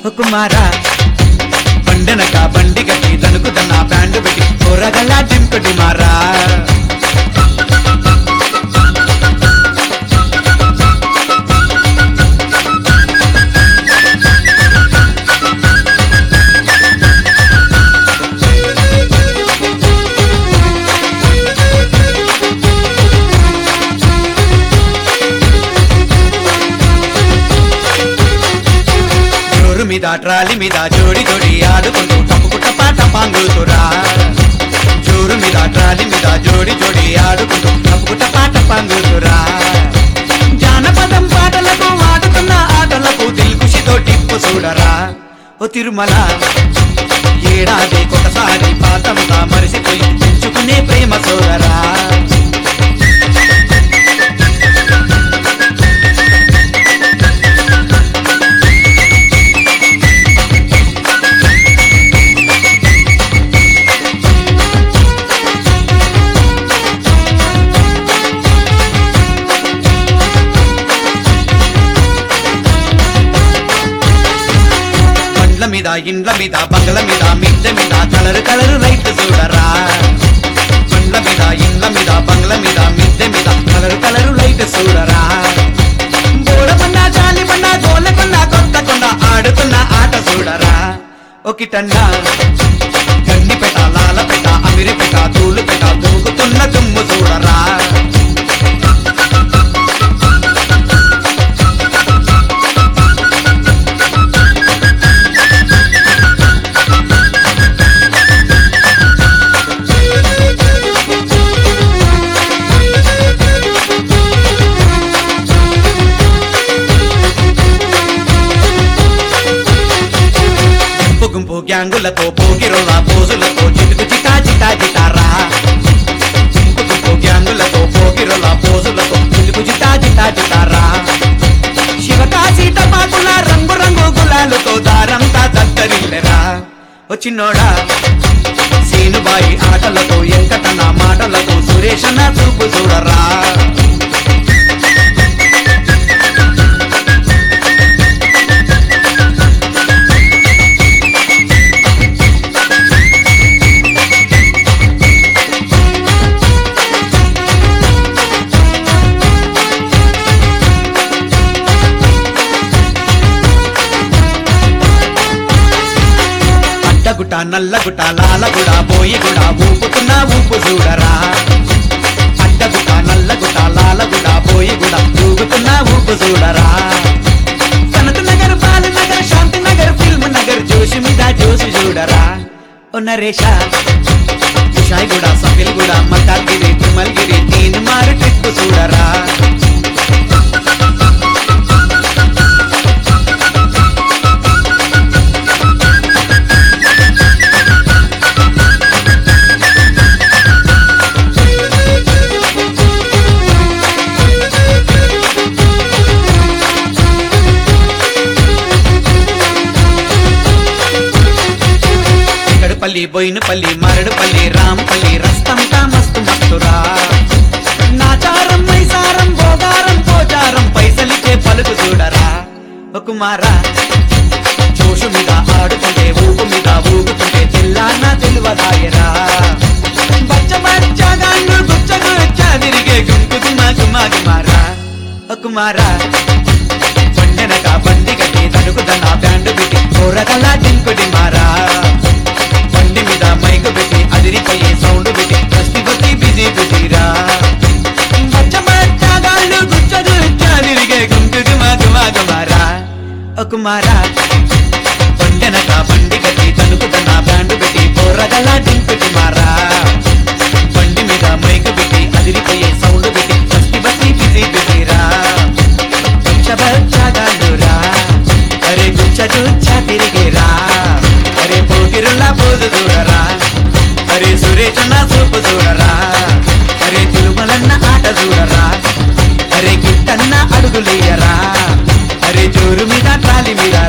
ఓ కుమారా బండనక బండి గట్టి తనుకు దన్న బ్యాండ్ పెట్టి కూరగల డింపుటి మారా జోరు మీద ట్రాలి మీద జోడి జోడి ఆడుకుంటూ తప్పుకుట పాట పాంగుతురా జోరు మీద ట్రాలి మీద జోడి జోడి ఆడుకుంటూ తప్పుకుట పాట పాంగుతురా జానపదం పాటలకు ఆడుతున్న ఆటలకు దిల్కుషితో టిప్పు చూడరా ఓ తిరుమల ఏడాది ఒకసారి పాతంతా మరిసిపోయి పెంచుకునే ప్రేమ సోదరా బండ్ల మీద ఇండ్ల మీద బంగ్ల మీద మిద్దె మీద కలరు కలరు లైట్ చూడరా బండ్ల మీద ఇండ్ల మీద బంగ్ల మీద మిద్దె మీద కలరు కలరు లైట్ చూడరా బోడబండ జాలి బండ గోలకొండ కొత్త కొండ ఆడుతున్న ఆట చూడరా ఒకటన్నా గన్నిపెట లాలపెట అమిరిపెట తూలుపెట దూకుతున్న దుమ్ము చూడరా గుంపు గుంపు గ్యాంగులతో పోగిరోల పోజులతో చిటుకు చిటా చిటా చిటారా గుంపు గుంపు గ్యాంగులతో పోగిరోల పోజులతో చిటుకు చిటా చిటా చిటారా శివకాశి టపాకుల రంగు రంగు గులాలతో దారంతా దద్దరిల్లెరా వచ్చినోడా సీనుబాయి ఆటలతో ఎంకటన మాటలతో సురేషన్న చూపు చూడరా అడ్డగుట నల్లగుట లాలగుడ బోయిగుడ ఊపుతున్న ఊపు చూడరా అడ్డగుట నల్లగుట లాలగుడ బోయిగుడ ఊగుతున్న ఊపు చూడరా సనత్ నగర్ బాల్ నగర్ శాంతి నగర్ ఫిల్మ్ నగర్ జోషి మీద జోషి చూడరా ఓ నరేష విషాయిగూడ సఫిల్గూడ మల్కాగిరి తిమల్గిరి తీన్ మారు ట్రిప్ చూడరా ఇక్కడపల్లి బోయినపల్లి మరడుపల్లి రాంపల్లి రస్తంతా మస్తు మస్తురా నాచారం మైసారం భోగారం పోచారం పైసలికే పలుకు చూడరా ఓ కుమారా జోషు మీద ఆడుతుంటే ఊపు మీద ఊగుతుంటే తెల్లాన తెలువదాయరా బచ్చ బచ్చగాళ్ళు గుచ్చగా తిరిగే గుంకు గుమా గుమా గుమారా ఓ కుమారా బండెనక బండి గట్టి తడుకుదన్న బ్యాండ్ పెట్టి కూరగల డింకుడి మారా బండి మీద మైకు పెట్టి అదిరిపోయే సౌండ్ పెట్టి బస్తి బస్తి బిజీ బిజీరా మచ్చ మచ్చగాళ్ళు గుచ్చలు తిరిగే గుంకు గుమా గుమా గుమారా ఓ కుమారా బండెనక బండి గట్టి తడుకుదన్న బ్యాండ్ పెట్టి కూరగల డింకుడి మారా బండి మీద మైకు పెట్టి అదిరిపోయే సౌండ్ పెట్టి బస్తి బస్తి బిజీ బిజీరా గుచ్చబచ్చగాళ్ళురా అరే గుచ్చ గుచ్చ తిరిగిరా అరే పోగిరుల పోజు చూడరా అరే సురేషన్న సూపు చూడరా అరే తిరుమలన్న ఆట చూడరా అరే గిట్టన్న అడుగులేయరా అరే జోరు మీద ట్రాలి మీద